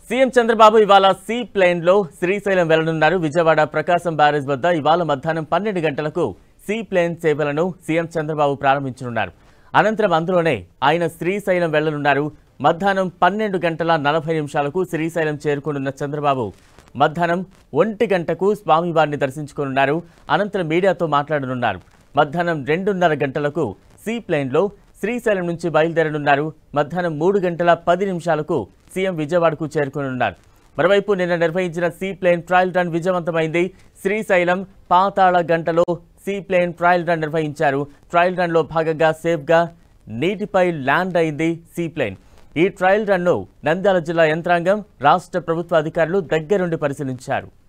CM Chandrababu ఇవాళ sea plane లో శ్రీశైలం వెళ్లనున్నారు విజయవాడ ప్రకాశం బ్యారేజ్ వద్ద ఇవాళ మధ్యాహ్నం పన్నెండు గంటలకు సీ ప్లేన్ సేవలను సీఎం చంద్రబాబు ప్రారంభించనున్నారు అనంతరం అందులోనే ఆయన శ్రీశైలం వెళ్లనున్నారు మధ్యాహ్నం పన్నెండు గంటల నలభై నిమిషాలకు శ్రీశైలం చేరుకోనున్న చంద్రబాబు మధ్యాహ్నం ఒంటి గంటకు స్వామివారిని దర్శించుకోనున్నారు అనంతరం మీడియాతో మాట్లాడనున్నారు మధ్యాహ్నం రెండున్నర గంటలకు సీ ప్లేన్లో శ్రీశైలం నుంచి బయలుదేరనున్నారు మధ్యాహ్నం మూడు గంటల పది నిమిషాలకు సీఎం విజయవాడకు చేరుకోనున్నారు మరోవైపు నిన్న నిర్వహించిన సీ ప్లేన్ ట్రయల్ రన్ విజయవంతమైంది శ్రీశైలం పాతాళ గంటలో సీ ప్లేన్ ట్రయల్ రన్ నిర్వహించారు ట్రయల్ రన్లో భాగంగా సేఫ్గా నీటిపై ల్యాండ్ అయింది సీ ప్లేన్ ఈ ట్రయల్ రన్ను నంద్యాల జిల్లా యంత్రాంగం రాష్ట్ర ప్రభుత్వ అధికారులు దగ్గరుండి పరిశీలించారు